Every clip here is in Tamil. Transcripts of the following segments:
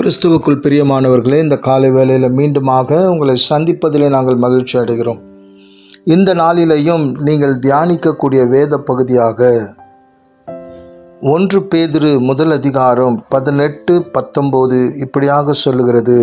கிறிஸ்துவுக்குள் பிரியமானவர்களே இந்த காலை வேளையில் மீண்டுமாக உங்களை சந்திப்பதிலே நாங்கள் மகிழ்ச்சி அடைகிறோம் இந்த நாளிலேயும் நீங்கள் தியானிக்கக்கூடிய வேத பகுதியாக ஒன்று பேதிரு முதல் அதிகாரம் பதினெட்டு பத்தொம்போது இப்படியாக சொல்லுகிறது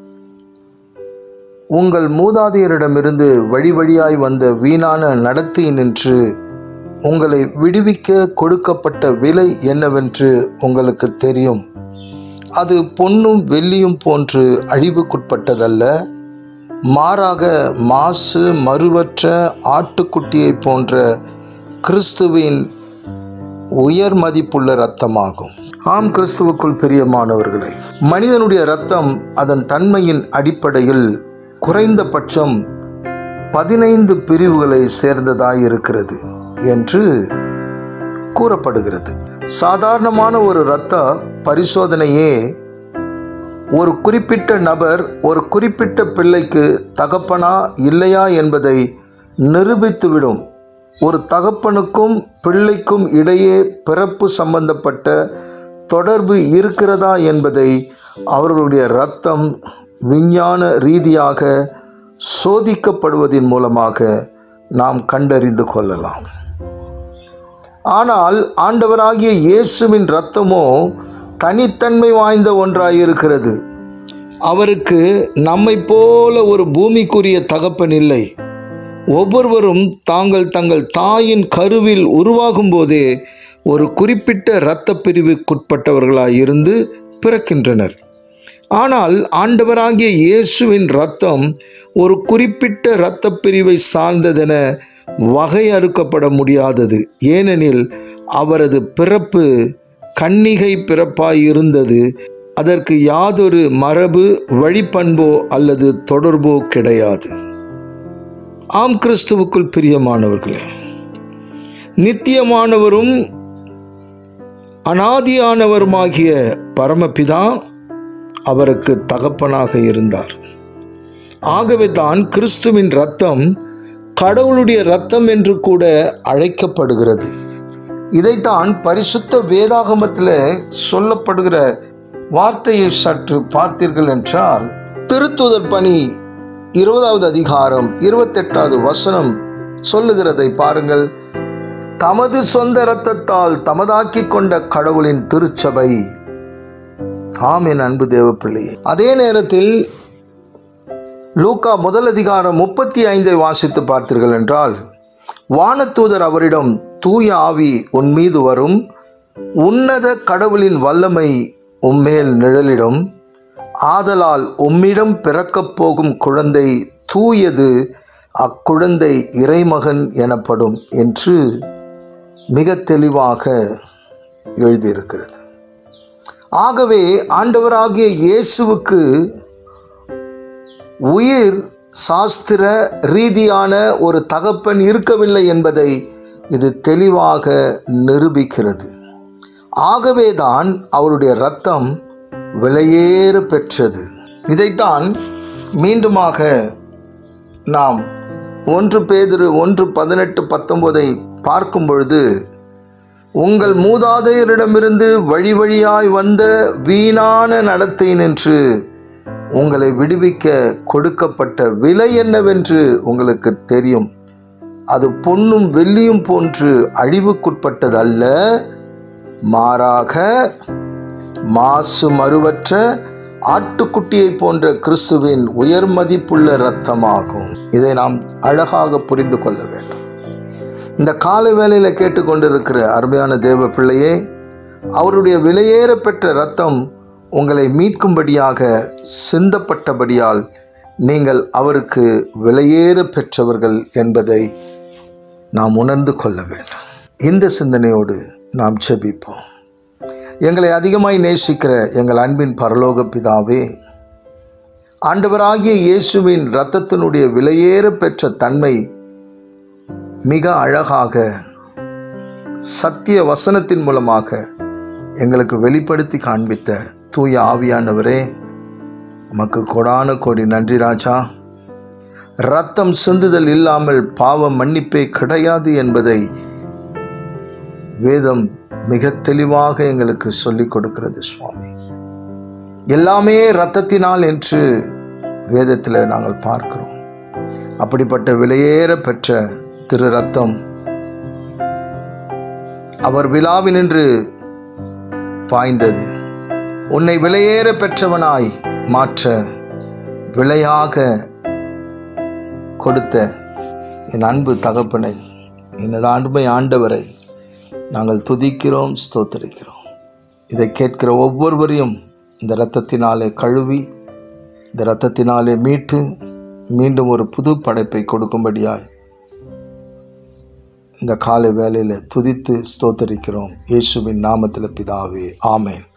உங்கள் மூதாதையரிடமிருந்து வழி வழியாய் வந்த வீணான நடத்தையினின்று உங்களை விடுவிக்க கொடுக்கப்பட்ட விலை என்னவென்று உங்களுக்கு தெரியும் அது பொன்னும் வெள்ளியும் போன்று அழிவுக்குட்பட்டதல்ல மாறாக மாசு மறுவற்ற ஆட்டுக்குட்டியைப் போன்ற கிறிஸ்துவின் உயர் மதிப்புள்ள இரத்தமாகும் ஆம் கிறிஸ்துவுக்குள் பிரியமானவர்களே மனிதனுடைய இரத்தம் அதன் தன்மையின் அடிப்படையில் குறைந்தபட்சம் பதினைந்து பிரிவுகளை சேர்ந்ததாய் இருக்கிறது என்று கூறப்படுகிறது சாதாரணமான ஒரு இரத்த பரிசோதனையே ஒரு குறிப்பிட்ட நபர் ஒரு குறிப்பிட்ட பிள்ளைக்கு தகப்பனா இல்லையா என்பதை நிரூபித்துவிடும் ஒரு தகப்பனுக்கும் பிள்ளைக்கும் இடையே பிறப்பு சம்பந்தப்பட்ட தொடர்பு இருக்கிறதா என்பதை அவர்களுடைய இரத்தம் விஞ்ஞான ரீதியாக சோதிக்கப்படுவதன் மூலமாக நாம் கண்டறிந்து கொள்ளலாம் ஆனால் ஆண்டவராகிய இயேசுவின் இரத்தமோ தனித்தன்மை வாய்ந்த ஒன்றாயிருக்கிறது அவருக்கு நம்மை போல ஒரு பூமிக்குரிய தகப்பன் இல்லை ஒவ்வொருவரும் தாங்கள் தங்கள் தாயின் கருவில் உருவாகும் போதே ஒரு குறிப்பிட்ட இரத்த பிரிவுக்குட்பட்டவர்களாய் இருந்து பிறக்கின்றனர் ஆனால் ஆண்டவராகிய இயேசுவின் இரத்தம் ஒரு குறிப்பிட்ட இரத்த பிரிவை சார்ந்ததென வகையறுக்கப்பட முடியாதது ஏனெனில் அவரது பிறப்பு கன்னிகை பிறப்பாய் இருந்தது அதற்கு யாதொரு மரபு வழிப்பண்போ அல்லது தொடர்போ கிடையாது ஆம் கிறிஸ்துவுக்குள் பிரியமானவர்களே நித்தியமானவரும் அனாதியானவருமாகிய பரமபிதா அவருக்கு தகப்பனாக இருந்தார் ஆகவே தான் கிறிஸ்துவின் ரத்தம் கடவுளுடைய ரத்தம் என்று கூட அழைக்கப்படுகிறது இதைத்தான் பரிசுத்த வேதாகமத்தில் சொல்லப்படுகிற வார்த்தையை சற்று பார்த்தீர்கள் என்றால் திருத்துதர் பணி இருபதாவது அதிகாரம் இருபத்தெட்டாவது வசனம் சொல்லுகிறதை பாருங்கள் தமது சொந்த இரத்தத்தால் தமதாக்கி கொண்ட கடவுளின் திருச்சபை ஆம் என் அன்பு தேவ பிள்ளையே அதே நேரத்தில் லூக்கா முதல் அதிகாரம் முப்பத்தி ஐந்தை வாசித்து பார்த்தீர்கள் என்றால் வானத்தூதர் அவரிடம் தூய ஆவி உன் மீது வரும் உன்னத கடவுளின் வல்லமை உம்மேல் நிழலிடும் ஆதலால் உம்மிடம் பிறக்கப் போகும் குழந்தை தூயது அக்குழந்தை இறைமகன் எனப்படும் என்று மிக தெளிவாக எழுதியிருக்கிறது ஆகவே ஆண்டவராகிய இயேசுவுக்கு உயிர் சாஸ்திர ரீதியான ஒரு தகப்பன் இருக்கவில்லை என்பதை இது தெளிவாக நிரூபிக்கிறது ஆகவேதான் அவருடைய இரத்தம் விலையேற பெற்றது இதைத்தான் மீண்டுமாக நாம் ஒன்று பேதிரு ஒன்று பதினெட்டு பத்தொன்பதை பார்க்கும் பொழுது உங்கள் மூதாதையரிடமிருந்து வழி வழியாய் வந்த வீணான நடத்தை நின்று உங்களை விடுவிக்க கொடுக்கப்பட்ட விலை என்னவென்று உங்களுக்கு தெரியும் அது பொன்னும் வெள்ளியும் போன்று அழிவுக்குட்பட்டது அல்ல மாறாக மாசு மறுவற்ற ஆட்டுக்குட்டியை போன்ற கிறிஸ்துவின் உயர் மதிப்புள்ள இரத்தமாகும் இதை நாம் அழகாக புரிந்து கொள்ள வேண்டும் இந்த கால வேளையில் கேட்டுக்கொண்டிருக்கிற அருமையான தேவ பிள்ளையே அவருடைய விலையேற பெற்ற இரத்தம் உங்களை மீட்கும்படியாக சிந்தப்பட்டபடியால் நீங்கள் அவருக்கு விலையேற பெற்றவர்கள் என்பதை நாம் உணர்ந்து கொள்ள வேண்டும் இந்த சிந்தனையோடு நாம் செபிப்போம் எங்களை அதிகமாய் நேசிக்கிற எங்கள் அன்பின் பரலோக பிதாவே ஆண்டவராகிய இயேசுவின் இரத்தத்தினுடைய விலையேற பெற்ற தன்மை மிக அழகாக சத்திய வசனத்தின் மூலமாக எங்களுக்கு வெளிப்படுத்தி காண்பித்த தூய ஆவியானவரே உமக்கு கொடான கோடி நன்றி ராஜா ரத்தம் சிந்துதல் இல்லாமல் பாவம் மன்னிப்பே கிடையாது என்பதை வேதம் மிக தெளிவாக எங்களுக்கு சொல்லிக் கொடுக்கிறது சுவாமி எல்லாமே இரத்தத்தினால் என்று வேதத்தில் நாங்கள் பார்க்கிறோம் அப்படிப்பட்ட விலையேற பெற்ற திரு ரத்தம் அவர் விழாவினின்று பாய்ந்தது உன்னை விலையேற பெற்றவனாய் மாற்ற விலையாக கொடுத்த என் அன்பு தகப்பனை எனது அன்பை ஆண்டவரை நாங்கள் துதிக்கிறோம் ஸ்தோத்தரிக்கிறோம் இதை கேட்கிற ஒவ்வொருவரையும் இந்த இரத்தத்தினாலே கழுவி இந்த இரத்தத்தினாலே மீட்டு மீண்டும் ஒரு புது படைப்பை கொடுக்கும்படியாய் இந்த காலை வேளையில் துதித்து ஸ்தோத்தரிக்கிறோம் இயேசுவின் நாமத்தில் பிதாவே ஆமேன்